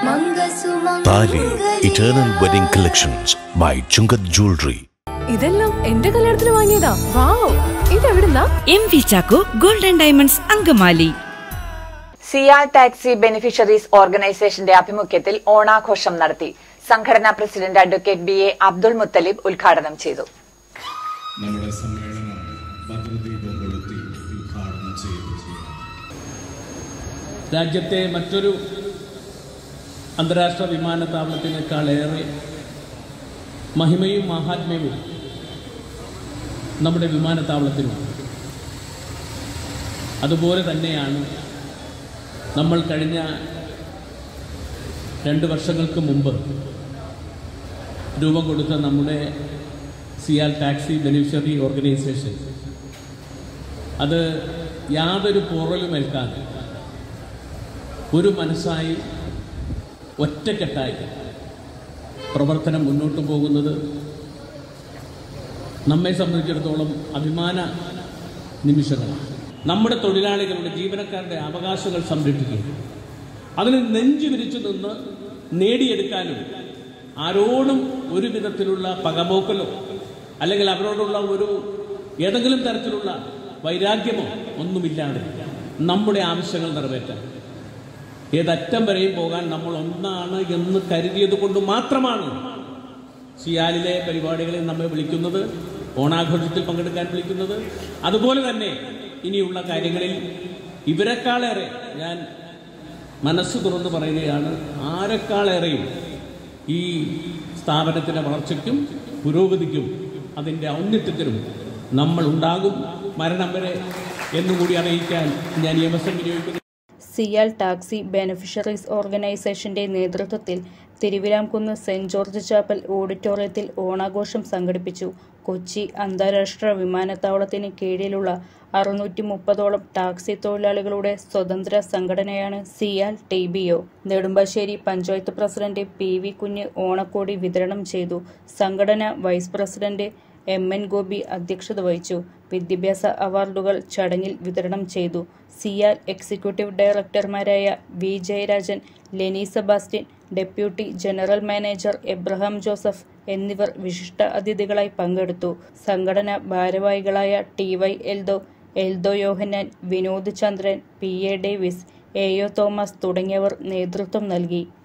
താലി eternal wedding collections by Chungath jewellery ഇതെല്ലാം എന്റെ കല്യാണത്തിന് വാങ്ങിയതാ വാവ് ഇതെവിടുന്നാ M V Chacko golden diamonds Angamaly CIAL taxi beneficiaries ഓർഗനൈസേഷന്റെ ആഭിമുഖ്യത്തിൽ ഓണാഘോഷം നടത്തി സംഘടനാ president advocate B A Abdul Muthalib ഉദ്ഘാടനം ചെയ്തു നമ്മുടെ സമ്മേളനം ഭദ്രദീപം കൊളുത്തി ഉദ്ഘാടനം ചെയ്തു രാജ്യത്തെ മറ്റൊരു അന്താരാഷ്ട്ര വിമാനത്താവളത്തിനേക്കാളേറെ മഹിമയും മാഹാത്മ്യവും നമ്മുടെ വിമാനത്താവളത്തിനുണ്ട് അതുപോലെ തന്നെയാണ് നമ്മൾ കഴിഞ്ഞ രണ്ട് വർഷങ്ങൾക്ക് മുമ്പ് രൂപം കൊടുത്ത നമ്മുടെ സിയാൽ ടാക്സി ബെനിഫിഷ്യറി ഓർഗനൈസേഷൻ അത് യാതൊരു പോറലുമേൽക്കാതെ ഒരു മനസ്സായി ഒറ്റക്കെട്ടായി പ്രവർത്തനം മുന്നോട്ട് പോകുന്നത് നമ്മെ സംബന്ധിച്ചിടത്തോളം അഭിമാന നിമിഷങ്ങളാണ് നമ്മുടെ തൊഴിലാളികളുടെ ജീവനക്കാരുടെ അവകാശങ്ങൾ സംരക്ഷിക്കുക അതിന് നെഞ്ചു വിരിച്ചു നിന്ന് നേടിയെടുക്കാനും ആരോടും ഒരു വിധത്തിലുള്ള പകപോക്കലോ അല്ലെങ്കിൽ അവരോടുള്ള ഒരു ഏതെങ്കിലും തരത്തിലുള്ള വൈരാഗ്യമോ ഒന്നുമില്ലാതെ നമ്മുടെ ആവശ്യങ്ങൾ നിറവേറ്റാൻ ഏതറ്റം വരെയും പോകാൻ നമ്മൾ ഒന്നാണ് എന്ന് കരുതിയത് കൊണ്ട് മാത്രമാണ് സിയാലിലെ പരിപാടികളിൽ നമ്മെ വിളിക്കുന്നത് ഓണാഘോഷത്തിൽ പങ്കെടുക്കാൻ വിളിക്കുന്നത് അതുപോലെ തന്നെ ഇനിയുള്ള കാര്യങ്ങളിൽ ഇവരെക്കാളേറെ ഞാൻ മനസ്സ് തുറന്ന് പറയുകയാണ് ആരെക്കാളേറെയും ഈ സ്ഥാപനത്തിൻ്റെ വളർച്ചയ്ക്കും പുരോഗതിക്കും അതിൻ്റെ ഔന്നിത്യത്തിനും നമ്മൾ ഉണ്ടാകും മരണം വരെ എന്നുകൂടി അറിയിക്കാൻ ഞാൻ ഈ അവസരം വിനിയോഗിക്കുന്നു സിയാൽ ടാക്സി ബെനിഫിഷ്യറീസ് ഓർഗനൈസേഷന്റെ നേതൃത്വത്തിൽ തിരുവിലാംകുന്ന് സെന്റ് ജോർജ് ചാപ്പൽ ഓഡിറ്റോറിയത്തിൽ ഓണാഘോഷം സംഘടിപ്പിച്ചു കൊച്ചി അന്താരാഷ്ട്ര വിമാനത്താവളത്തിന് കീഴിലുള്ള അറുന്നൂറ്റി മുപ്പതോളം ടാക്സി തൊഴിലാളികളുടെ സ്വതന്ത്ര സംഘടനയാണ് CIAL T B O Nedumbassery panchayat president P V Kunju ഓണക്കോടി വിതരണം ചെയ്തു സംഘടന vice president M N Gopi അധ്യക്ഷത വഹിച്ചു വിദ്യാഭ്യാസ അവാർഡുകൾ ചടങ്ങിൽ വിതരണം ചെയ്തു സിയാൽ എക്സിക്യൂട്ടീവ് ഡയറക്ടർമാരായ V Jayarajan Leni Sebastian deputy general manager Abraham Joseph എന്നിവർ വിശിഷ്ട അതിഥികളായി പങ്കെടുത്തു സംഘടന ഭാരവാഹികളായ T Y Eldho Eldho Yohannan Vinod Chandran P A Davis A O Thomas തുടങ്ങിയവർ നേതൃത്വം നൽകി